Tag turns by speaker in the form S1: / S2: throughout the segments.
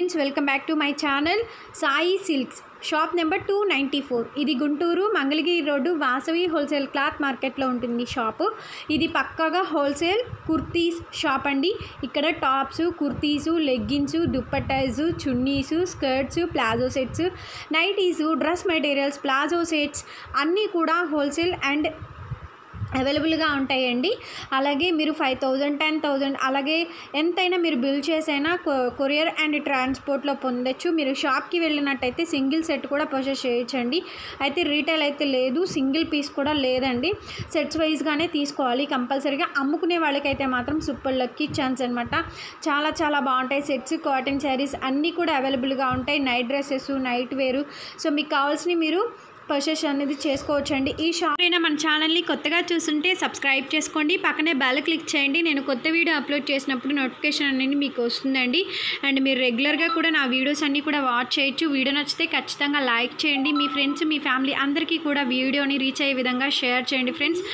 S1: Friends welcome back to my channel Sai silks shop number two ninety four ఇది Guntur Mangalagiri road Vasavi wholesale cloth మార్కెట్లో ఉంటుంది shop ఇది పక్కాగా wholesale kurtis shop అండి ఇక్కడ tops kurtis leggings dupattas chunnis skirts palazzo sets nighties dress materials palazzo sets అన్నీ కూడా wholesale and అవైలబుల్గా ఉంటాయండి అలాగే మీరు ఫైవ్ థౌజండ్ టెన్ థౌజండ్ అలాగే ఎంతైనా మీరు బిల్ చేసైనా కొ- కొరియర్ అండ్ ట్రాన్స్పోర్ట్లో పొందొచ్చు మీరు షాప్కి వెళ్ళినట్టయితే సింగిల్ సెట్ కూడా పర్చేస్ చేయొచ్చండి అయితే రీటైల్ అయితే లేదు సింగిల్ పీస్ కూడా లేదండి సెట్స్ వైజ్గానే తీసుకోవాలి కంపల్సరీగా అమ్ముకునే వాళ్ళకైతే మాత్రం సూపర్ లక్కీ ఛాన్స్ అనమాట చాలా చాలా బాగుంటాయి సెట్స్ కాటన్ శారీస్ అన్నీ కూడా అవైలబుల్గా ఉంటాయి నైట్ డ్రెస్సెస్ నైట్ వేరు సో మీకు కావాల్సినవి మీరు పర్చేస్ అనేది చేసుకోవచ్చండి ఈ షాప్ అయినా మన ఛానల్ని కొత్తగా చూస్తుంటే సబ్స్క్రైబ్ చేసుకోండి పక్కనే బెల్ క్లిక్ చేయండి నేను కొత్త వీడియో అప్లోడ్ చేసినప్పుడు నోటిఫికేషన్ అనేది మీకు వస్తుందండి అండ్ మీరు రెగ్యులర్గా కూడా నా వీడియోస్ అన్నీ కూడా వాచ్ చేయొచ్చు వీడియో నచ్చితే ఖచ్చితంగా లైక్ చేయండి మీ ఫ్రెండ్స్ మీ ఫ్యామిలీ అందరికీ కూడా వీడియోని రీచ్ అయ్యే విధంగా షేర్ చేయండి ఫ్రెండ్స్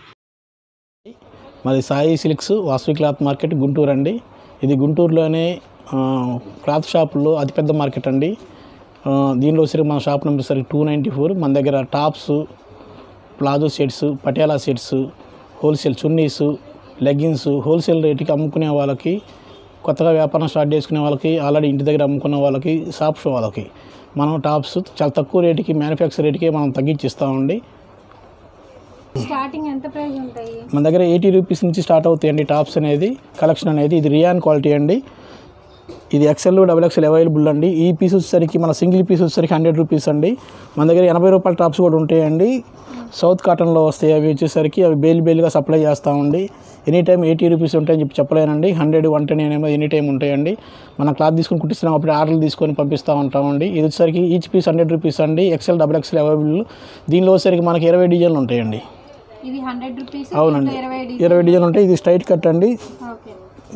S2: మాది Sai silks Vasavi cloth market Guntur అండి ఇది గుంటూరులోనే ఆ, క్లాత్ షాపుల్లో అతిపెద్ద మార్కెట్ అండి ఆ, దీనిలో సరే మన షాప్ నెంబర్ సరే టూ నైంటీ ఫోర్ మన దగ్గర tops palazzo sets Patiala sets wholesale chunnis leggings wholesale రేటుకి అమ్ముకునే వాళ్ళకి కొత్తగా వ్యాపారం స్టార్ట్ చేసుకునే వాళ్ళకి ఆల్రెడీ ఇంటి దగ్గర అమ్ముకున్న వాళ్ళకి షాప్స్ వాళ్ళకి మనం టాప్స్ చాలా తక్కువ రేటుకి మ్యానుఫ్యాక్చర్ రేటుకి మనం తగ్గించిస్తామండి
S1: స్టార్టింగ్ ఎంత ప్రైస్ ఉంటాయి
S2: మన దగ్గర ఎయిటీ రూపీస్ నుంచి స్టార్ట్ అవుతాయండి టాప్స్ అనేది కలెక్షన్ అనేది ఇది రియాన్ క్వాలిటీ అండి ఇది ఎక్సెల్ డబుల్ ఎక్సెల్ అవైలబుల్ అండి ఈ పీస్ వచ్చేసరికి మన సింగిల్ పీస్ వచ్చేసరికి హండ్రెడ్ రూపీస్ అండి మన దగ్గర ఎనభై రూపాయల టాప్స్ కూడా ఉంటాయండి సౌత్ కాటన్లో వస్తాయి అవి వచ్చేసరికి అవి బేల్ బేల్గా సప్లై చేస్తామండి ఎనీ టైం ఎయిటీ రూపీస్ ఉంటాయని చెప్పి చెప్పలేనండి హండ్రెడ్ వన్ టెన్ అనేమో ఎనీ టైం ఉంటాయండి మన క్లాత్ తీసుకొని కుట్టిస్తున్నాం అప్పుడు ఆర్డర్లు తీసుకొని పంపిస్తూ ఉంటామండి ఇది వచ్చేసరికి ఈచ్ పీస్ హండ్రెడ్ రూపీస్ అండి ఎక్సెల్ డబుల్ ఎక్సెల్ అవైలబుల్ దీనిలో వచ్చేసరికి మనకి ఇరవై డిజైన్లు ఉంటాయండి
S1: ఇది హండ్రెడ్ రూపీస్
S2: అవునండి
S1: ఇరవై
S2: ఇరవై డిజైన్ ఉంటాయి ఇది స్ట్రైట్ కట్ అండి
S1: ఓకే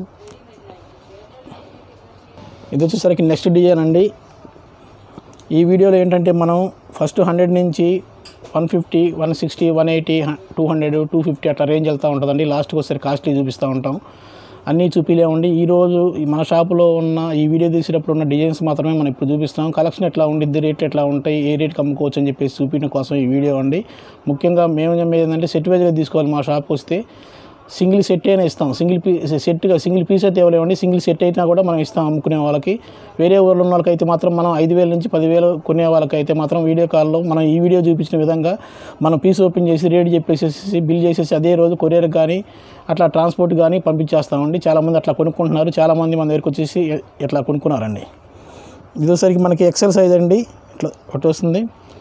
S2: ఇది వచ్చేసరికి నెక్స్ట్ డిజైన్ అండి ఈ వీడియోలో ఏంటంటే మనం ఫస్ట్ హండ్రెడ్ నుంచి one fifty one sixty one eighty two hundred two fifty అట్లా రేంజ్ వెళ్తూ ఉంటుందండి లాస్ట్కి వచ్చేసరికి కాస్ట్లీ చూపిస్తూ ఉంటాం అన్నీ చూపిలేమండి ఈరోజు ఈ మన షాపులో ఉన్న ఈ వీడియో తీసేటప్పుడు ఉన్న డిజైన్స్ మాత్రమే మనం ఇప్పుడు చూపిస్తాం కలెక్షన్ ఎట్లా ఉండిద్ది రేట్ ఎట్లా ఉంటాయి ఏ రేట్కి అమ్ముకోవచ్చు అని చెప్పేసి చూపించడం కోసం ఈ వీడియో అండి ముఖ్యంగా మేము చెప్పేది ఏంటంటే సెట్ వైజ్గా తీసుకోవాలి మా షాప్కి వస్తే సింగిల్ సెట్ అయినా ఇస్తాం సింగిల్ పీ సెట్గా సింగిల్ పీస్ అయితే ఇవ్వలేమండి సింగిల్ సెట్ అయినా కూడా మనం ఇస్తాం అమ్ముకునే వాళ్ళకి వేరే ఊర్లో ఉన్న వాళ్ళకైతే మాత్రం మనం ఐదు వేల నుంచి పదివేలు కొనే వాళ్ళకైతే మాత్రం వీడియో కాల్లో మనం ఈ వీడియో చూపించిన విధంగా మనం పీస్ ఓపెన్ చేసి రేట్ చెప్పేసేసి బిల్ చేసేసి అదే రోజు కొరియర్ కానీ అట్లా ట్రాన్స్పోర్ట్ కానీ పంపించేస్తామండి చాలామంది అట్లా కొనుక్కుంటున్నారు చాలామంది మన దగ్గరికి వచ్చేసి ఇట్లా కొనుక్కున్నారండి ఇదోసరికి మనకి ఎక్సెల్ సైజ్ అండి ఇట్లా ఒకటి వస్తుంది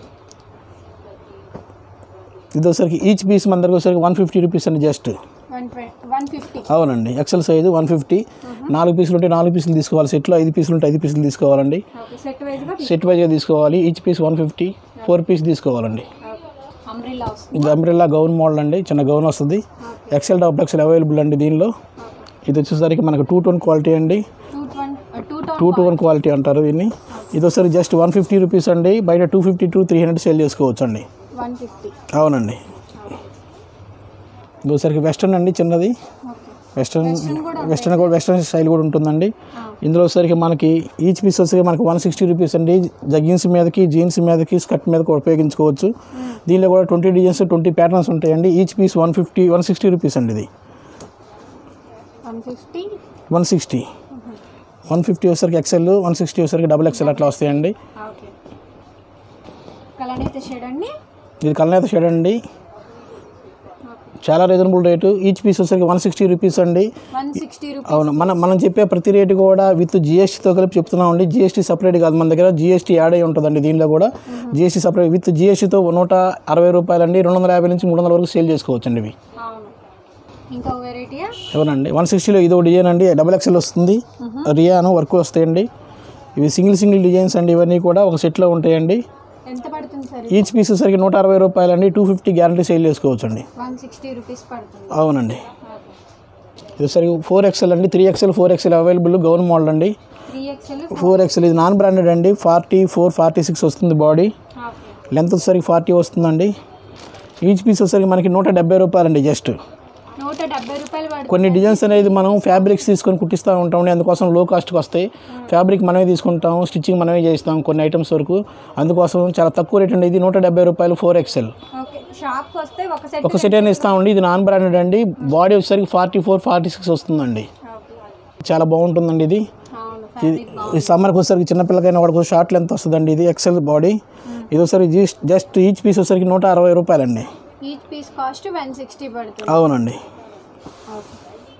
S2: ఇదోసరికి ఈచ్ పీస్ మన దగ్గర వచ్చేసరికి వన్ ఫిఫ్టీ రూపీస్ అండి జస్ట్
S1: వన్ వన్ ఫిఫ్టీ
S2: అవునండి ఎక్సెల్ సైజు వన్ ఫిఫ్టీ నాలుగు పీసులు ఉంటే నాలుగు పీసులు తీసుకోవాలి సెట్లో ఐదు పీసులు ఉంటే ఐదు పీసులు తీసుకోవాలండి
S1: ఓకే సెట్ వైజ్గా
S2: సెట్ వైజ్గా తీసుకోవాలి each piece one fifty four piece తీసుకోవాలండి
S1: అంబ్రిల్లా వస్తుంది
S2: ఇది అంబ్రెల్లా గౌన్ మోడల్ అండి చిన్న గౌన్ వస్తుంది ఎక్సెల్ డబుల్ ఎక్సెల్ అవైలబుల్ అండి దీనిలో ఇది వచ్చేసరికి మనకు టూ టోన్ క్వాలిటీ అండి
S1: two twenty two tone
S2: two two one quality అంటారు దీన్ని ఇది వచ్చేసరికి జస్ట్ వన్ ఫిఫ్టీ రూపీస్ అండి బయట two fifty two three hundred sale చేసుకోవచ్చు అండి
S1: వన్ ఫిఫ్టీ
S2: అవునండి ఇది వచ్చేసరికి వెస్ట్రన్ అండి చిన్నది
S1: ఓకే
S2: వెస్ట్రన్ వెస్ట్రన్ కూడా వెస్ట్రన్ స్టైల్ కూడా ఉంటుందండి ఇందులో వచ్చేసరికి మనకి ఈచ్ పీస్ వచ్చేసరికి మనకి వన్ సిక్స్టీ రూపీస్ అండి జగ్గిన్స్ మీదకి జీన్స్ మీదకి స్కర్ట్ మీదకి ఉపయోగించుకోవచ్చు దీనిలో కూడా ట్వంటీ డిజైన్స్ ట్వంటీ ప్యాటర్న్స్ ఉంటాయండి each piece one fifty one sixty rupees అండి ఇది
S1: one fifty
S2: one sixty one fifty వచ్చేసరికి ఎక్సెల్ వన్ సిక్స్టీ వచ్చేసరికి డబుల్ ఎక్సెల్ అట్లా వస్తాయండి
S1: ఓకే కలర్ అయితే షేడ్ అండి
S2: ఇది కలనేత షేడ్ అండి చాలా రీజనబుల్ రేటు ఈచ్ పీస్ వచ్చేసరికి వన్ సిక్స్టీ రూపీస్ అండి
S1: వన్ సిక్స్టీ రూపీస్
S2: అవును మనం మనం చెప్పే ప్రతి రేటు కూడా విత్ జిఎస్టీతో కలిపి చెప్తున్నామండి జిఎస్టీ సపరేట్ కాదు మన దగ్గర జిఎస్టీ యాడ్ అయి ఉంటుందండి దీనిలో కూడా జిఎస్టీ సపరేట్ విత్ జిఎస్టీతో నూట అరవై రూపాయలండి రెండు వందల యాభై నుంచి మూడు వందల వరకు సేల్ చేసుకోవచ్చు అండి ఇవి
S1: అవును ఇంకో వెరైటీయా
S2: అవునండి వన్ సిక్స్టీలో ఇదో డిజైన్ అండి డబల్ ఎక్స్ఎల్ వస్తుంది రియాను వర్క్ వస్తాయండి ఇవి సింగిల్ సింగిల్ డిజైన్స్ అండి ఇవన్నీ కూడా ఒక సెట్లో ఉంటాయండి
S1: ఎంత పడుతుంది సార్
S2: ఈచ్ పీస్ సరికి నూట అరవై రూపాయలండి టూ ఫిఫ్టీ గ్యారంటీ సేల్ చేసుకోవచ్చు అండి
S1: వన్ సిక్స్టీ రూపీస్ పడుతుంది
S2: అవునండి ఇది సరికి ఫోర్ ఎక్స్ఎల్ అండి three XL four XL available gown model అండి
S1: త్రీ ఎక్స్ఎల్
S2: ఫోర్ ఎక్స్ఎల్ ఇది నాన్ బ్రాండెడ్ అండి ఫార్టీ ఫోర్ ఫార్టీ సిక్స్ వస్తుంది బాడీ
S1: ఓకే
S2: లెంత్ వచ్చేసరికి ఫార్టీ వస్తుందండి ఈచ్ పీస్ వచ్చేసరికి మనకి నూట డెబ్బై రూపాయలండి జస్ట్
S1: నూట డెబ్బై రూపాయలు పడుతుంది
S2: కొన్ని డిజైన్స్ అనేది మనం ఫ్యాబ్రిక్స్ తీసుకొని కుట్టిస్తూ ఉంటాం అందుకోసం లో కాస్ట్కి వస్తాయి ఫ్యాబ్రిక్ మనమే తీసుకుంటాం స్టిచ్చింగ్ మనమే చేస్తాం కొన్ని ఐటమ్స్ వరకు అందుకోసం చాలా తక్కువ రేట్ అండి ఇది నూట డెబ్బై రూపాయలు ఫోర్ ఎక్సెల్
S1: ఓకే షాప్కి వస్తే ఒక సెట్
S2: ఒక సెట్ అయినా ఇస్తామండి ఇది నాన్ బ్రాండెడ్ అండి బాడీ వచ్చేసరికి ఫార్టీ ఫోర్ ఫార్టీ సిక్స్ వస్తుందండి చాలా బాగుంటుందండి ఇది
S1: అవును
S2: ఇది ఈ సమ్మర్కి వచ్చేసరికి చిన్నపిల్లకైనా వాడికి షార్ట్ లెంత్ వస్తుందండి ఇది ఎక్సెల్ బాడీ ఇది వచ్చేసరికి జస్ట్ జస్ట్ ఈచ్ పీస్ వచ్చేసరికి నూట అరవై రూపాయలండి
S1: each piece cost one sixty పడుతుంది
S2: అవునండి
S1: ఓకే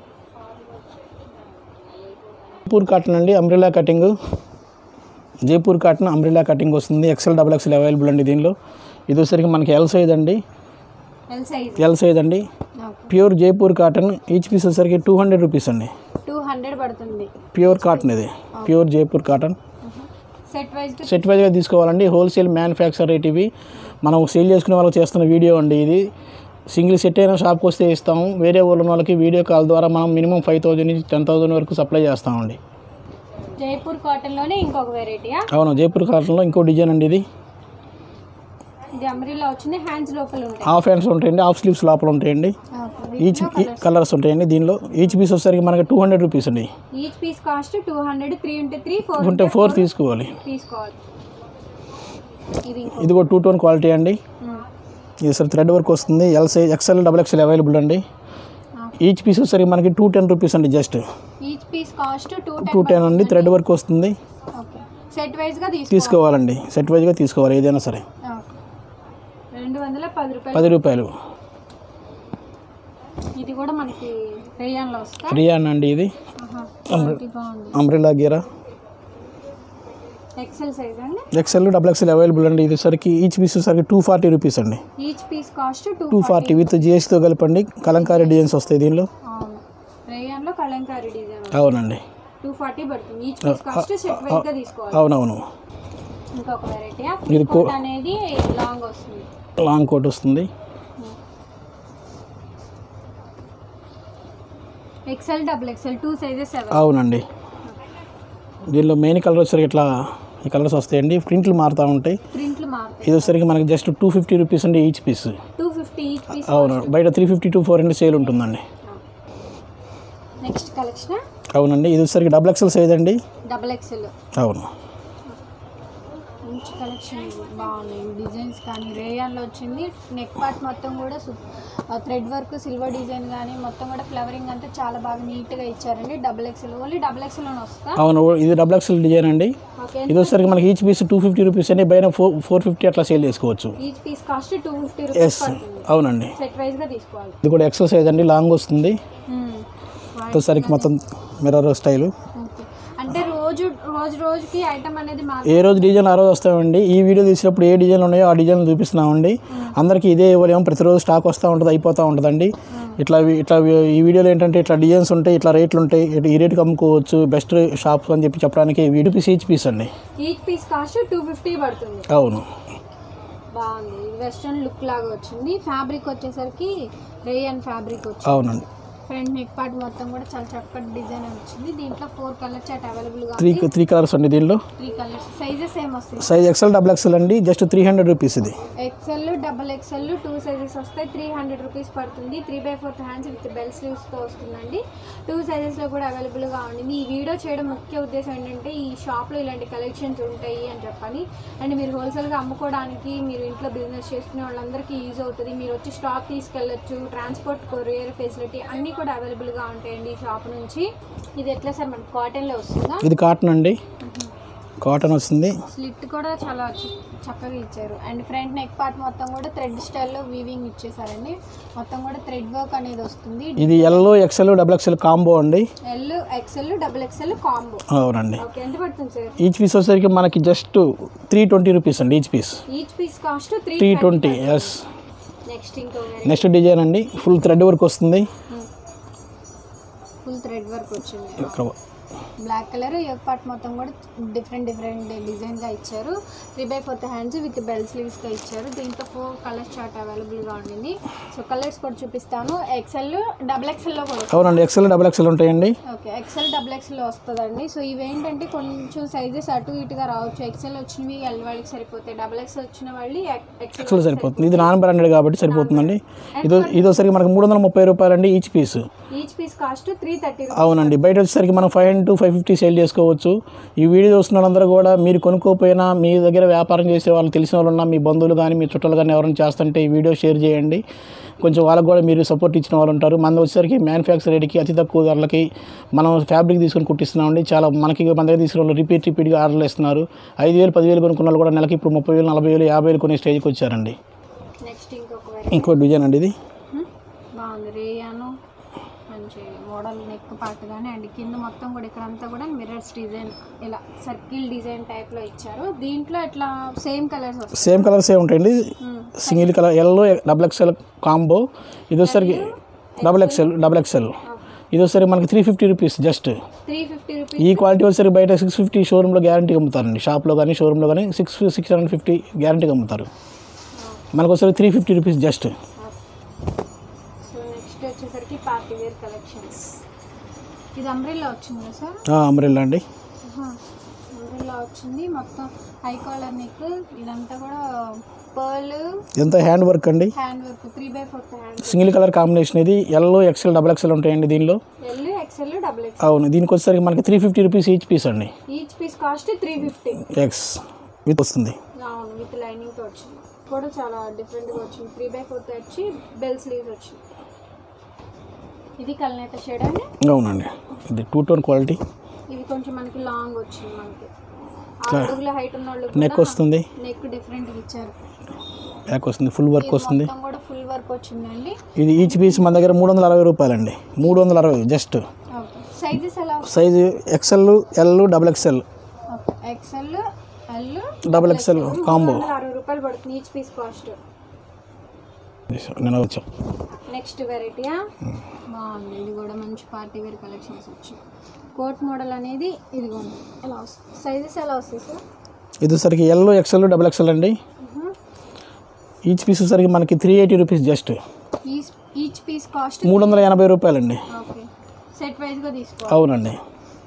S2: జైపూర్ కాటన్ అండి umbrella cutting Jaipur cotton umbrella cutting వస్తుంది ఎక్సెల్ డబుల్ ఎక్సెల్ అవైలబుల్ అండి దీనిలో ఇది వచ్చేసరికి మనకి ఎల్ సైజ్ అండి
S1: ఎల్ సైజ్
S2: ఎల్ సైజ్ అండి
S1: okay
S2: pure Jaipur cotton each piece వచ్చేసరికి టూ హండ్రెడ్ రూపీస్ అండి
S1: టూ హండ్రెడ్ పడుతుంది
S2: ప్యూర్ కాటన్ ఇది pure Jaipur cotton
S1: set wise
S2: set వైజ్గా తీసుకోవాలండి హోల్సేల్ మ్యానుఫ్యాక్చర్ రేట్ ఇవి మనం సేల్ చేసుకునే వాళ్ళకి చేస్తున్న వీడియో అండి ఇది సింగిల్ సెట్ అయినా షాప్కి వస్తే ఇస్తాము వేరే ఊళ్ళో ఉన్న వాళ్ళకి వీడియో కాల్ ద్వారా మనం మినిమం ఫైవ్ థౌజండ్ నుంచి టెన్ థౌజండ్ వరకు సప్లై చేస్తామండి
S1: జైపూర్ కాటన్లోనే ఇంకొక వెరైటీయా
S2: అవును జైపూర్ కాటన్లో ఇంకో డిజైన్ అండి ఇది
S1: ఇది అమరీలో వచ్చింది హ్యాండ్స్ లోపల ఉంటాయి
S2: హాఫ్ హ్యాండ్స్ ఉంటాయండి హాఫ్ స్లీవ్స్ లోపల ఉంటాయండి
S1: ఓకే
S2: ఈచ్ కలర్స్ ఉంటాయండి దీనిలో ఈచ్ పీస్ వచ్చేసరికి మనకి టూ హండ్రెడ్ రూపీస్ అండి
S1: each piece cost two hundred three ఉంటే త్రీ ఫోర్
S2: ఉంటే ఫోర్ తీసుకోవాలి
S1: తీసుకోవాలి ఇది ఇంకో
S2: ఇది కూడా టూ టోన్ క్వాలిటీ అండి
S1: మ్మ్.
S2: ఇది సార్ థ్రెడ్ వర్క్ వస్తుంది L size XL double XL available అండి ఈచ్ పీస్ వచ్చేసరికి మనకి టూ టెన్ రూపీస్ అండి just
S1: each piece cost two
S2: two ten అండి థ్రెడ్ వర్క్ వస్తుంది
S1: ఓకే సెట్ వైజ్గా తీసుకోవాలి
S2: తీసుకోవాలండి సెట్ వైజ్గా తీసుకోవాలి ఏదైనా సరే
S1: ఓకే. రెండు వందల పది రూపాయలు
S2: పది రూపాయలు
S1: ఇది కూడా మనకి రేయాన్లో వస్తా
S2: రియాన్ అండి ఇది
S1: క్వాలిటీ బాగుంది
S2: అంబ్రిల్లా గీరా
S1: ఎక్సెల్ సైజ్ అండి
S2: ఎక్స్ఎల్ డబల్ ఎక్స్ఎల్ అవైలబుల్ అండి ఇది సరికి ఈచ్ పీస్ సరికి టూ ఫార్టీ రూపీస్ అండి
S1: each piece cost two
S2: two forty with జిఎస్టీతో కలపండి కలంకారీ డిజైన్స్ వస్తాయి దీనిలో
S1: అవును రేయాన్లో కలంకారీ డిజైన్
S2: అవునండి
S1: టూ ఫార్టీ పడుతుంది ఈచ్ పీస్ కాస్ట్ సెట్ వైజ్గా తీసుకోవాలి
S2: అవునవును
S1: ఇంకొక వెరైటీ
S2: ఇది కో-
S1: అనేది లాంగ్ వస్తుంది
S2: లాంగ్ కోట్ వస్తుంది
S1: XL double XL two sizes seven
S2: అవునండి దీనిలో మెయిన్ కలర్ వచ్చేసరికి ఇట్లా ఈ కలర్స్ వస్తాయండి ప్రింట్లు మారుతూ ఉంటాయి
S1: ప్రింట్లు మారుతాయి
S2: ఇది వచ్చేసరికి మనకి జస్ట్ టూ ఫిఫ్టీ రూపీస్ అండి each piece
S1: two fifty each piece
S2: అవును బయట three fifty two four hundred sale ఉంటుందండి
S1: నెక్స్ట్ కలెక్షన్
S2: అవునండి ఇది వచ్చేసరికి డబుల్ ఎక్స్ఎల్ సైజ్ అండి
S1: డబుల్ ఎక్సెల్
S2: అవును
S1: మంచి కలెక్షన్ బాగున్నాయి డిజైన్స్ కానీ రేయాన్లో వచ్చింది నెక్ పార్ట్ మొత్తం కూడా థ్రెడ్ వర్క్ సిల్వర్ డిజైన్ కానీ మొత్తం కూడా ఫ్లవరింగ్ అంతా చాలా బాగా నీట్గా ఇచ్చారండి double XL only double XL అని వస్తా
S2: అవును ఇది డబుల్ ఎక్స్ఎల్ డిజైన్ అండి
S1: ఓకే
S2: ఇది వచ్చేసరికి మనకి each piece two fifty rupees అండి బయట ఫోర్ ఫోర్ ఫిఫ్టీ అట్లా సేల్ చేసుకోవచ్చు
S1: each piece cost two fifty
S2: ఎస్
S1: రూపీస్ పడుతుంది
S2: అవునండి
S1: సెట్ వైజ్గా తీసుకోవాలి
S2: ఇది కూడా ఎక్సెల్ సైజ్ అండి లాంగ్ వస్తుంది
S1: మ్మ్.
S2: వచ్చేసరికి మొత్తం మిర్రర్ స్టైల్
S1: ఓకే అంటే రోజు రోజు రోజుకి ఐటమ్ అనేది మా
S2: ఏ రోజు డిజైన్ ఆ రోజు వస్తామండి ఈ వీడియో తీసినప్పుడు ఏ డిజైన్ ఉన్నాయో ఆ డిజైన్ చూపిస్తున్నామండి అందరికీ ఇదే ఇవ్వలేము ప్రతిరోజు స్టాక్ వస్తూ ఉంటుంది అయిపోతూ ఉంటుందండి ఇట్లా వి- ఇట్లా వి- ఈ వీడియోలో ఏంటంటే ఇట్లా డిజైన్స్ ఉంటాయి ఇట్లా రేట్లు ఉంటాయి ఇట్లా ఈ రేటుకి అమ్ముకోవచ్చు బెస్ట్ షాప్స్ అని చెప్పి చెప్పడానికి వీడియో పీస్ ఈచ్ పీస్ అండి
S1: each piece cost two fifty పడుతుంది
S2: అవును
S1: బాగుంది వెస్ట్రన్ లుక్ లాగా వచ్చింది ఫ్యాబ్రిక్ వచ్చేసరికి రేయన్ ఫ్యాబ్రిక్ వచ్చింది
S2: అవునండి
S1: ఫ్రంట్ నెక్ పార్ట్ మొత్తం కూడా చాలా చక్కటి డిజైన్ వచ్చింది దీంట్లో ఫోర్ కలర్ చాట్ అవైలబుల్గా
S2: త్రీ
S1: ఉంది
S2: త్రీ కలర్స్ అండి దీనిలో
S1: త్రీ కలర్స్ సైజెస్ ఏం వస్తాయి
S2: సైజ్ ఎక్సెల్ డబుల్ ఎక్సెల్ అండి జస్ట్ త్రీ హండ్రెడ్ రూపీస్ ఇది
S1: XL double XL two sizes వస్తాయి త్రీ హండ్రెడ్ రూపీస్ పడుతుంది three by fourth hands with bell స్లీవ్స్తో వస్తుందండి టూ సైజెస్లో కూడా అవైలబుల్గా ఉంది ఈ వీడియో చేయడం ముఖ్య ఉద్దేశం ఏంటంటే ఈ షాప్లో ఇలాంటి కలెక్షన్స్ ఉంటాయి అని చెప్పని అండ్ మీరు హోల్సేల్గా అమ్ముకోవడానికి మీరు ఇంట్లో బిజినెస్ చేసుకునే వాళ్ళందరికీ యూజ్ అవుతుంది మీరు వచ్చి స్టాక్ తీసుకెళ్ళొచ్చు ట్రాన్స్పోర్ట్ కొరియర్ ఫెసిలిటీ అన్నీ కూడా అవైలబుల్గా ఉంటాయండి ఈ షాప్ నుంచి ఇది ఎట్లా సార్ మనకి కాటన్లో వస్తుందా
S2: ఇది కాటన్ అండి కాటన్ వస్తుంది
S1: స్లిట్ కూడా చాలా చ- చక్కగా ఇచ్చారు అండ్ ఫ్రంట్ నెక్ పార్ట్ మొత్తం కూడా థ్రెడ్ స్టైల్లో వీవింగ్ ఇచ్చేసారండి మొత్తం కూడా థ్రెడ్ వర్క్ అనేది వస్తుంది
S2: ఇది yellow XL double XL combo అండి
S1: L XL double XL combo
S2: అవునండి
S1: ఓకే ఎంత పడుతుంది సార్
S2: ఈచ్ పీస్ వచ్చేసరికి మనకి జస్ట్ త్రీ ట్వంటీ రూపీస్ అండి each piece
S1: each piece cost three
S2: three twenty yes
S1: next ఇంకో
S2: నెక్స్ట్ డిజైన్ అండి ఫుల్ థ్రెడ్ వర్క్ వస్తుంది
S1: ఫుల్ థ్రెడ్ వర్క్ వచ్చింది
S2: ఇక్కడ
S1: బ్లాక్ కలర్ యోగ్ పార్ట్ మొత్తం కూడా డిఫరెంట్ డిఫరెంట్ డిజైన్గా ఇచ్చారు three by fourth hands with bell స్లీవ్స్తో ఇచ్చారు దీంట్లో ఫోర్ కలర్స్ చార్ట్ అవైలబుల్గా ఉండింది సో కలర్స్ కూడా చూపిస్తాను ఎక్సెల్ డబుల్ ఎక్సెల్లో కూడా
S2: అవునండి ఎక్సెల్ డబల్ ఎక్సెల్ ఉంటాయండి
S1: ఓకే ఎక్సెల్ డబుల్ ఎక్సెల్ వస్తుందండి సో ఇవేంటంటే కొంచెం సైజెస్ అటు ఇటుగా రావచ్చు ఎక్సెల్ వచ్చినవి ఎల్ వాళ్ళకి సరిపోతాయి డబుల్ ఎక్సెల్ వచ్చిన వాళ్ళు ఎక్సెల్
S2: ఎక్సెల్ సరిపోతుంది ఇది నాన్ బ్రాండెడ్ కాబట్టి సరిపోతుందండి ఇది ఇది వచ్చేసరికి మనకు మూడు వందల ముప్పై రూపాయలు అండి each piece
S1: each piece cost three thirty
S2: అవునండి బయట వచ్చేసరికి మనం five to five fifty sale చేసుకోవచ్చు ఈ వీడియో చూస్తున్న వాళ్ళందరూ కూడా మీరు కొనుక్కోపోయినా మీ దగ్గర వ్యాపారం చేసే వాళ్ళు తెలిసిన వాళ్ళు ఉన్నా మీ బంధువులు కానీ మీ చుట్టాలు కానీ ఎవరైనా చేస్తుంటే ఈ వీడియో షేర్ చేయండి కొంచెం వాళ్ళకు కూడా మీరు సపోర్ట్ ఇచ్చిన వాళ్ళు ఉంటారు మన వచ్చేసరికి మ్యానుఫ్యాక్చర్ రేట్కి అతి తక్కువ ధరలకి మనం ఫ్యాబ్రిక్ తీసుకొని కుట్టిస్తున్నామండి చాలా మనకి మన దగ్గర తీసుకున్న వాళ్ళు రిపీట్ రిపీట్గా ఆర్డర్లు ఇస్తున్నారు ఐదు వేలు పదివేలు కొనుక్కున్న వాళ్ళు కూడా నెలకి ఇప్పుడు ముప్పై వేలు నలభై వేలు యాభై వేలు కొనే స్టేజ్కి వచ్చారండి
S1: నెక్స్ట్ ఇంకొక వెరైటీ
S2: ఇంకో డిజైన్ అండి ఇది
S1: బాగుంది రేయాను మంచి మోడల్ నెక్ పార్ట్ కానీ అండ్ కింద మొత్తం కూడా ఇక్కడంతా కూడా మిర్రర్స్ డిజైన్ ఇలా సర్కిల్ డిజైన్ టైప్లో ఇచ్చారు దీంట్లో ఇట్లా సేమ్ కలర్స్ వస్తాయి
S2: సేమ్ కలర్సే ఉంటాయండి single colour yellow double XL combo ఇది వచ్చేసరికి డబుల్ ఎక్స్ఎల్ డబుల్ ఎక్స్ఎల్ ఇది వచ్చేసరికి మనకి three fifty rupees just
S1: three fifty rupees
S2: ఈ క్వాలిటీ వచ్చేసరికి బయట సిక్స్ ఫిఫ్టీ షోరూంలో గ్యారంటీ అమ్ముతారండి షాప్లో కానీ షోరూంలో కానీ సిక్స్ సిక్స్ హండ్రెడ్ ఫిఫ్టీ గ్యారంటీగా అమ్ముతారు మనకు వచ్చేసరికి three fifty rupees just
S1: so next వచ్చేసరికి పార్టీ వేర్ కలెక్షన్స్ ఇది అంబ్రెల్లా వచ్చింది కదా సార్
S2: అంబ్రెల్లా అండి
S1: అంబ్రెల్లా వచ్చింది మొత్తం హై కాలర్ నెక్ ఇదంతా కూడా పర్ల్
S2: ఎంత హ్యాండ్ వర్క్ అండి
S1: hand work three by fourth hand
S2: single colour combination ఇది ఎల్లో ఎక్స్ఎల్ డబుల్ ఎక్స్ఎల్ ఉంటాయండి దీనిలో
S1: ఎల్ ఎక్స్ఎల్ డబుల్ ఎక్స్
S2: అవును దీనికి వచ్చేసరికి మనకి three fifty rupees each piece అండి
S1: each piece cost three fifty
S2: X with వస్తుంది
S1: అవును విత్ లైనింగ్తో వచ్చింది కూడా చాలా డిఫరెంట్గా వచ్చింది త్రీ బై ఫోర్త్ వచ్చి బెల్ స్లీవ్స్ వచ్చింది ఇది కల్నేత షేడ్ అండి
S2: అవునండి ఇది టూ టోన్ క్వాలిటీ
S1: ఇది కొంచెం మనకి లాంగ్ వచ్చింది మనకి ఆరు అడుగుల హైట్ ఉన్న వాళ్ళు
S2: నెక్ వస్తుంది
S1: నెక్ డిఫరెంట్గా ఇచ్చారు
S2: బ్యాక్ వస్తుంది ఫుల్ వర్క్ వస్తుంది
S1: మొత్తం కూడా ఫుల్ వర్క్ వచ్చిందండి
S2: ఇది ఈచ్ పీస్ మన దగ్గర మూడు వందల అరవై రూపాయలండి మూడు వందల అరవై జస్ట్
S1: ఓకే సైజెస్ ఎలా
S2: size XL L double XL
S1: okay XL L
S2: double XL combo
S1: అరవై రూపాయలు పడుతుంది ఈచ్ పీస్ కాస్ట్
S2: నేను వచ్చాం
S1: నెక్స్ట్ వెరైటీయా బాగుంది ఇది కూడా మంచి పార్టీ వేర్ కలెక్షన్స్ వచ్చి కోట్ మోడల్ అనేది ఇదిగోండి ఎలా వస్తుంది సైజెస్ ఎలా వస్తాయి సార్
S2: ఇది వచ్చరికి ఎల్ ఎక్సెల్ డబుల్ ఎక్సెల్ అండి ఈచ్ పీస్ వచ్చరికి మనకి three eighty rupees just
S1: each each piece cost
S2: మూడు వందల ఎనభై రూపాయలండి
S1: ఓకే సెట్ వైజ్గా తీసుకోవాలి
S2: అవునండి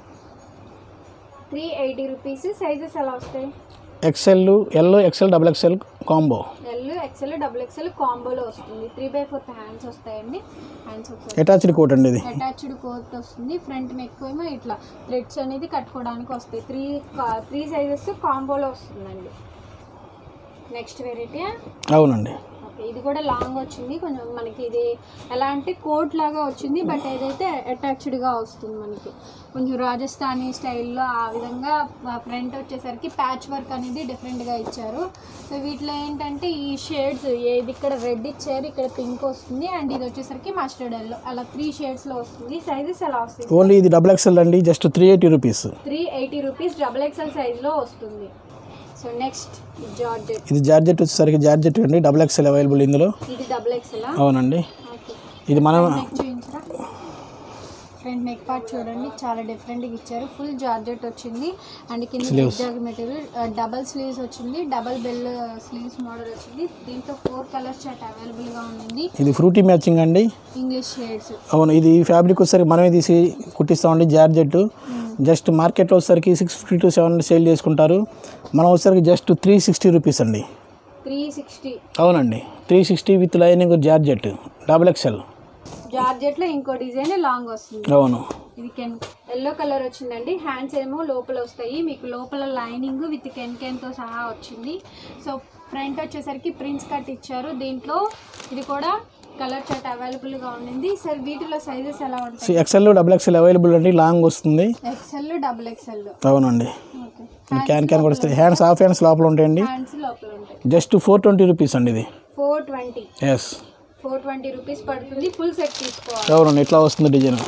S1: త్రీ ఎయిటీ రూపీస్ సైజెస్ ఎలా వస్తాయి
S2: XL L XL double XL combo
S1: L XL double XL కాంబోలో వస్తుంది త్రీ బై ఫోర్త్ హ్యాండ్స్ వస్తాయండి హ్యాండ్స్ వస్తాయి
S2: అటాచ్డ్ కోట్ అండి ఇది
S1: అటాచ్డ్ కోట్ వస్తుంది ఫ్రంట్ నెక్ ఏమో ఇట్లా థ్రెడ్స్ అనేది కట్టుకోవడానికి వస్తాయి త్రీ త్రీ సైజెస్ కాంబోలో వస్తుందండి నెక్స్ట్ వెరైటీ
S2: అవునండి
S1: ఓకే ఇది కూడా లాంగ్ వచ్చింది కొంచెం మనకి ఇది ఎలా అంటే కోట్ లాగా వచ్చింది బట్ ఏదైతే అటాచ్డ్గా వస్తుంది మనకి కొంచెం రాజస్థానీ స్టైల్లో ఆ విధంగా ఫ్రంట్ వచ్చేసరికి ప్యాచ్ వర్క్ అనేది డిఫరెంట్గా ఇచ్చారు సో వీటిలో ఏంటంటే ఈ షేడ్స్ ఏది ఇక్కడ రెడ్ ఇచ్చారు ఇక్కడ పింక్ వస్తుంది అండ్ ఇది వచ్చేసరికి మస్టర్డ్ ఎల్లో అలా త్రీ షేడ్స్లో వస్తుంది సైజెస్ ఎలా వస్తుంది
S2: ఓన్లీ ఇది డబుల్ ఎక్సెల్ అండి just three eighty rupees
S1: three eighty rupees double XL సైజ్లో వస్తుంది సో నెక్స్ట్ జార్జెట్
S2: ఇది జార్జెట్ వచ్చేసరికి జార్జెట్ అండి డబుల్ ఎక్సెల్ అవైలబుల్ ఇందులో
S1: ఇది డబుల్ ఎక్స్ఎల్
S2: అవునండి
S1: ఓకే
S2: ఇది మనం
S1: నెక్ చూపించరా ఫ్రంట్ నెక్ పార్ట్ చూడండి చాలా డిఫరెంట్గా ఇచ్చారు ఫుల్ జార్జెట్ వచ్చింది అండ్ కింద జాగ్ మెటీరియల్ డబల్ స్లీవ్స్ వచ్చింది డబల్ బెల్ స్లీవ్స్ మోడల్ వచ్చింది దీంట్లో ఫోర్ కలర్స్ చాట్ అవైలబుల్గా ఉంది
S2: ఇది ఫ్రూటీ మ్యాచింగ్ అండి
S1: ఇంగ్లీష్ షేడ్స్
S2: అవును ఇది ఫ్యాబ్రిక్ వచ్చేసరికి మనమే తీసి కుట్టిస్తామండి జార్జెట్ జస్ట్ మార్కెట్లో వచ్చేసరికి six fifty to seven sale చేసుకుంటారు మనం వచ్చేసరికి జస్ట్ త్రీ సిక్స్టీ రూపీస్ అండి
S1: త్రీ సిక్స్టీ
S2: అవునండి three sixty with lining georgette double XL
S1: జార్జెట్లో ఇంకో డిజైన్ లాంగ్ వస్తుంది
S2: అవును
S1: ఇది కెన్ ఎల్లో కలర్ వచ్చిందండి హ్యాండ్స్ ఏమో లోపల వస్తాయి మీకు లోపల లైనింగ్ విత్ కెన్ కెన్తో సహా వచ్చింది సో ఫ్రంట్ వచ్చేసరికి ప్రింట్స్ కట్ ఇచ్చారు దీంట్లో ఇది కూడా కలర్ చార్ట్ అవైలబుల్గా ఉండింది సార్ వీటిలో సైజెస్ ఎలా ఉంటాయి
S2: ఎక్సెల్ డబుల్ ఎక్సెల్ అవైలబుల్ అండి లాంగ్ వస్తుంది
S1: ఎక్సెల్ డబుల్ ఎక్సెల్
S2: అవునండి
S1: ఓకే
S2: క్యాన్ క్యాన్ కూడా వస్తాయి హ్యాండ్స్ హాఫ్ హ్యాండ్స్ లోపల ఉంటాయండి
S1: హ్యాండ్స్ లోపల ఉంటాయి
S2: జస్ట్ ఫోర్ ట్వంటీ రూపీస్ అండి ఇది
S1: four twenty
S2: yes
S1: four twenty rupees పడుతుంది ఫుల్ సెట్ తీసుకోవాలి
S2: అవునండి ఇట్లా వస్తుంది డిజైన్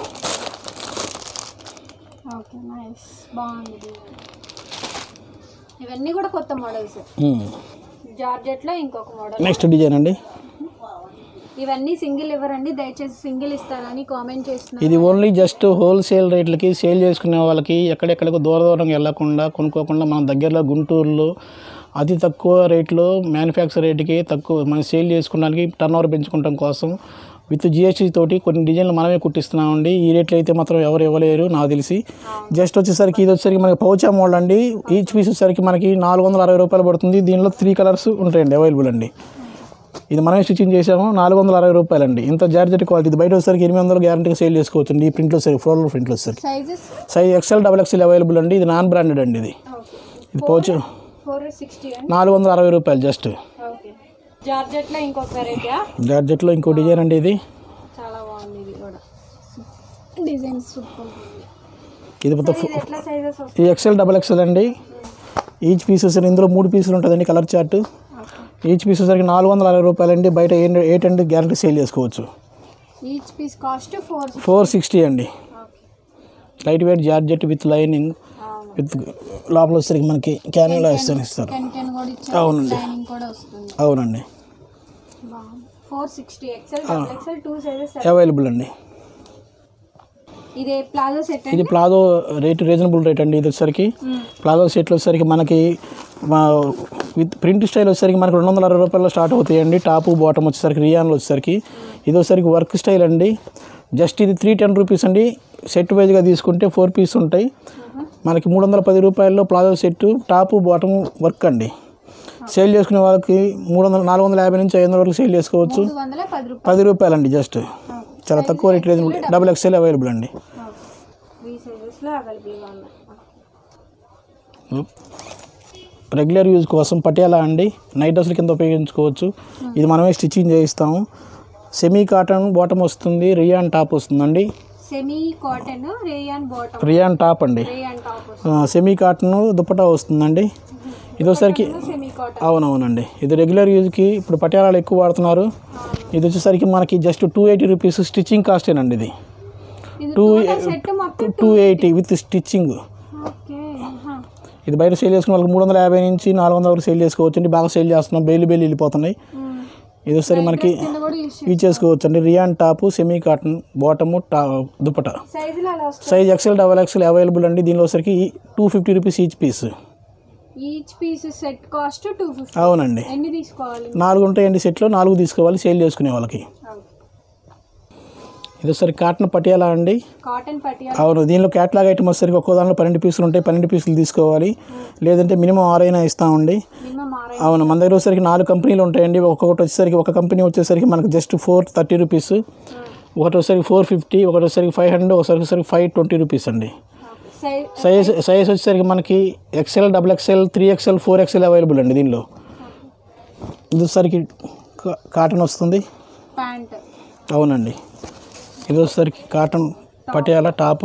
S1: ఓకే నైస్ బాగుంది design. ఇవన్నీ కూడా కొత్త మోడల్స్ జార్జెట్లో ఇంకొక మోడల్
S2: నెక్స్ట్ డిజైన్ అండి
S1: ఇవన్నీ సింగిల్ ఇవ్వరండి దయచేసి సింగిల్ ఇస్తారని కామెంట్ చేస్తున్నారు
S2: ఇది ఓన్లీ జస్ట్ హోల్సేల్ రేట్లకి సేల్ చేసుకునే వాళ్ళకి ఎక్కడెక్కడికి దూర దూరం వెళ్లకుండా కొనుక్కోకుండా మన దగ్గరలో గుంటూరులో అతి తక్కువ రేట్లో మ్యానుఫ్యాక్చర్ రేట్కి తక్కువ మనం సేల్ చేసుకోవడానికి టర్న్ ఓవర్ పెంచుకోవడం కోసం విత్ జిఎస్టీ తోటి కొన్ని డిజైన్లు మనమే కుట్టిస్తున్నామండి ఈ రేట్లు అయితే మాత్రం ఎవరు ఇవ్వలేరు నాకు తెలిసి జస్ట్ వచ్చేసరికి ఇది వచ్చేసరికి మనకి పౌచా మోడల్ అండి ఈచ్ పీస్ వచ్చేసరికి మనకి నాలుగు వందల అరవై రూపాయలు పడుతుంది దీనిలో త్రీ కలర్స్ ఉంటాయండి అవైలబుల్ అండి ఇది మనమే స్టిచ్చింగ్ చేసాము నాలుగు వందల అరవై రూపాయలండి ఇంత జార్జెట్ క్వాలిటీ ఇది బయట వచ్చేసరికి ఎనిమిది వందలు గ్యారంటీగా సేల్ చేసుకోవచ్చు అండి ఈ ప్రింట్లో సరి ఫ్లోర్ ప్రింట్లో వచ్చేసరికి
S1: sizes
S2: size XL double XL available అండి ఇది నాన్ బ్రాండెడ్ అండి ఇది ఇది పౌచ్
S1: ఫోర్ సిక్స్టీ అండి
S2: నాలుగు వందల అరవై రూపాయలు జస్ట్
S1: ఓకే జార్జెట్లో ఇంకొక వెరైటీయా
S2: జార్జెట్లో ఇంకో డిజైన్ అండి ఇది
S1: చాలా బాగుంది ఇది కూడా డిజైన్ సూపర్
S2: ఇది మొత్తం
S1: ఇది ఎట్లా సైజెస్ వస్తాయి
S2: ఈ ఎక్సెల్ డబల్ ఎక్సెల్ అండి ఈచ్ పీస్ వచ్చేసరికి ఇందులో మూడు పీసులు ఉంటుందండి colour chart
S1: okay
S2: each piece వచ్చేసరికి నాలుగు వందల అరవై రూపాయలు అండి బయట ఎయిట్ ఎయిట్ అండి గ్యారంటీ సేల్ చేసుకోవచ్చు
S1: each piece cost four
S2: four sixty అండి
S1: okay
S2: light weight georgette with lining
S1: అవును
S2: విత్ లోపల వచ్చేసరికి మనకి క్యానీలో ఇస్తాను ఇస్తారు
S1: టెన్ టెన్ కూడా ఇచ్చారు
S2: అవునండి.
S1: లైనింగ్ కూడా వస్తుంది
S2: అవునండి
S1: బాగుంది four sixty XL double XL two sizes
S2: available అండి
S1: ఇది ప్లాజో సెట్
S2: ఇది ప్లాజో రేట్ రీజనబుల్ రేట్ అండి ఇది వచ్చేసరికి ప్లాజో సెట్లు వచ్చేసరికి మనకి మా విత్ ప్రింట్ స్టైల్ వచ్చేసరికి మనకి రెండు వందల అరవై రూపాయలు స్టార్ట్ అవుతాయండి టాపు బాటమ్ వచ్చేసరికి రియాన్లో వచ్చేసరికి ఇది వచ్చేసరికి వర్క్ స్టైల్ అండి జస్ట్ ఇది త్రీ టెన్ రూపీస్ అండి సెట్ వైజ్గా తీసుకుంటే ఫోర్ పీస్ ఉంటాయి మనకి మూడు వందల పది రూపాయల్లో palazzo set top bottom work అండి సేల్ చేసుకునే వాళ్ళకి మూడు వందల నాలుగు వందల యాభై నుంచి ఐదు వందల వరకు సేల్ చేసుకోవచ్చు
S1: మూడు వందల పది రూపాయలు
S2: పది రూపాయలండి జస్ట్ చాలా తక్కువ rate reasonable double XL available అండి
S1: త్రీ సైజెస్లో అవైలబుల్గా ఉన్నాయి
S2: రెగ్యులర్ యూజ్ కోసం పటియాలా అండి నైట్ డ్రెస్ల కింద ఉపయోగించుకోవచ్చు ఇది మనమే స్టిచ్చింగ్ చేయిస్తాము సెమీ కాటన్ బాటమ్ వస్తుంది రియాన్ టాప్ వస్తుందండి
S1: semi cotton rayon bottom
S2: rayon top అండి
S1: రేయాన్ టాప్
S2: ఆ, సెమీ కాటన్ దుపట్టా వస్తుందండి ఇది వచ్చేసరికి
S1: సెమీ కాటన్
S2: అవునవునండి ఇది రెగ్యులర్ యూజ్కి ఇప్పుడు పటియాలాలు ఎక్కువ వాడుతున్నారు ఇది వచ్చేసరికి మనకి just two eighty rupees stitching కాస్టేనండి ఇది
S1: ఇది
S2: టూ
S1: సెట్ మొత్తం
S2: two eighty with stitching
S1: okay
S2: ఇది బయట సేల్ చేసుకున్న వాళ్ళకి మూడు వందల యాభై నుంచి నాలుగు వందల వరకు సేల్ చేసుకోవచ్చు అండి బాగా సేల్ చేస్తున్నాం బెయిల్ బెయిల్ వెళ్ళిపోతున్నాయి ఇది వచ్చేసరికి మనకి
S1: కింద కూడా యూస్
S2: యూజ్ చేసుకోవచ్చు అండి rayon top semi cotton bottom టా దుపట
S1: సైజులు అలా వస్తాయి
S2: size XL double XL available అండి దీనిలో వచ్చరికి two fifty rupees each piece
S1: each piece set cost two fifty
S2: అవునండి
S1: ఎన్ని తీసుకోవాలి
S2: నాలుగు ఉంటాయండి సెట్లో నాలుగు తీసుకోవాలి సేల్ చేసుకునే వాళ్ళకి ఇది వచ్చరికి కాటన్ పటియాలా అండి
S1: కాటన్ పటియా
S2: అవును దీనిలో క్యాట్లాగ్ ఐటమ్ వచ్చేసరికి ఒక్కో దానిలో పన్నెండు పీసులు ఉంటాయి పన్నెండు పీసులు తీసుకోవాలి లేదంటే మినిమం ఆరైనా ఇస్తామండి
S1: మినిమం ఆరు
S2: అవును మన దగ్గర వచ్చేసరికి నాలుగు కంపెనీలు ఉంటాయండి ఒక్కొక్కటి వచ్చేసరికి ఒక కంపెనీ వచ్చేసరికి మనకు జస్ట్ ఫోర్ థర్టీ రూపీస్ ఒకటి వచ్చేసరికి ఫోర్ ఫిఫ్టీ ఒకటి వచ్చేసరికి ఫైవ్ హండ్రెడ్ ఒకసారి వచ్చేసరికి ఫైవ్ ట్వంటీ రూపీస్ అండి
S1: సైజ్
S2: సైజ్ సైజ్ వచ్చేసరికి మనకి XL double XL three XL four XL available అండి దీనిలో ఇది వచ్చేసరికి కా- కాటన్ వస్తుంది
S1: ప్యాంట్
S2: అవునండి ఇది వచ్చేసరికి కాటన్ పటియాలా టాప్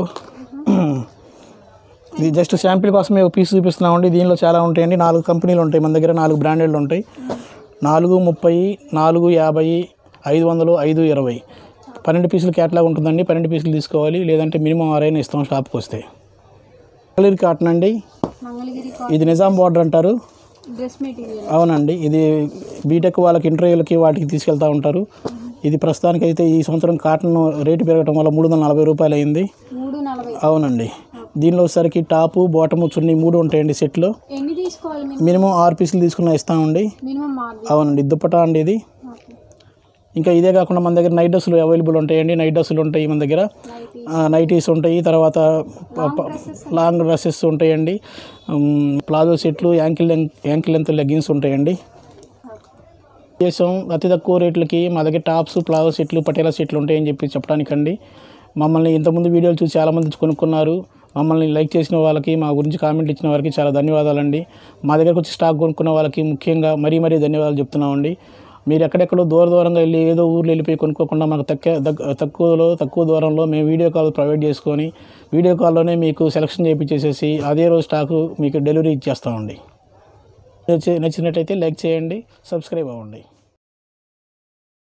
S2: ఇది జస్ట్ శాంపిల్ కోసమే ఒక పీస్ చూపిస్తున్నామండి దీనిలో చాలా ఉంటాయండి నాలుగు కంపెనీలు ఉంటాయి మన దగ్గర నాలుగు బ్రాండెడ్లు ఉంటాయి నాలుగు ముప్పై నాలుగు యాభై ఐదు వందలు ఐదు ఇరవై పన్నెండు పీసులు క్యాట్లాగ్ ఉంటుందండి పన్నెండు పీసులు తీసుకోవాలి లేదంటే మినిమం ఆరైనా ఇస్తాం షాప్కి వస్తే కలర్ కాటన్ అండి
S1: మంగళగిరి
S2: ఇది నిజాం బార్డర్ అంటారు
S1: డ్రెస్ మెటీరియల్
S2: అవునండి ఇది బీటెక్ వాళ్ళకి ఇంటర్వ్యూలకి వాటికి తీసుకెళ్తూ ఉంటారు ఇది ప్రస్తుతానికైతే ఈ సంవత్సరం కాటన్ రేటు పెరగడం వల్ల మూడు వందల నలభై రూపాయలు అయింది
S1: మూడు నలభై
S2: అవునండి దీనిలో వచ్చేసరికి టాపు బాటము చున్నీ మూడు ఉంటాయండి సెట్లో
S1: ఎన్ని తీసుకోవాలి మినిమం
S2: మినిమం ఆరు పీసులు తీసుకున్న ఇస్తామండి
S1: మినిమం మార్జిన్
S2: అవునండి దుప్పటా అండి ఇది
S1: ఓకే
S2: ఇంకా ఇదే కాకుండా మన దగ్గర నైట్ డ్రెస్సులు అవైలబుల్ ఉంటాయండి నైట్ డ్రెస్సులు ఉంటాయి మన దగ్గర
S1: నైటీ
S2: ఆ, నైటీస్ ఉంటాయి తర్వాత ప- ప- లాంగ్ డ్రెస్సెస్ ఉంటాయండి ఉమ్, ప్లాజో సెట్లు ankle length ankle length leggings ఉంటాయండి దేశం అతి తక్కువ రేట్లకి మా దగ్గర టాప్స్ ప్లాజో సెట్లు పటేలా సెట్లు ఉంటాయని చెప్పి చెప్పడానికండి మమ్మల్ని ఇంతకుముందు వీడియోలు చూసి చాలామంది కొనుక్కున్నారు మమ్మల్ని లైక్ చేసిన వాళ్ళకి మా గురించి కామెంట్ ఇచ్చిన వారికి చాలా ధన్యవాదాలండి మా దగ్గరకు వచ్చి స్టాక్ కొనుక్కున్న వాళ్ళకి ముఖ్యంగా మరీ మరీ ధన్యవాదాలు చెప్తున్నామండి మీరు ఎక్కడెక్కడో దూర దూరంగా వెళ్ళి ఏదో ఊర్లో వెళ్ళిపోయి కొనుక్కోకుండా మాకు తక్కువ దగ్గ- తక్కువలో తక్కువ దూరంలో మేము వీడియో కాల్ ప్రొవైడ్ చేసుకొని వీడియో కాల్లోనే మీకు సెలక్షన్ చేయించేసేసి అదే రోజు స్టాకు మీకు డెలివరీ ఇచ్చేస్తామండి నచ్చి- నచ్చినట్టయితే లైక్ చేయండి సబ్స్క్రైబ్ అవ్వండి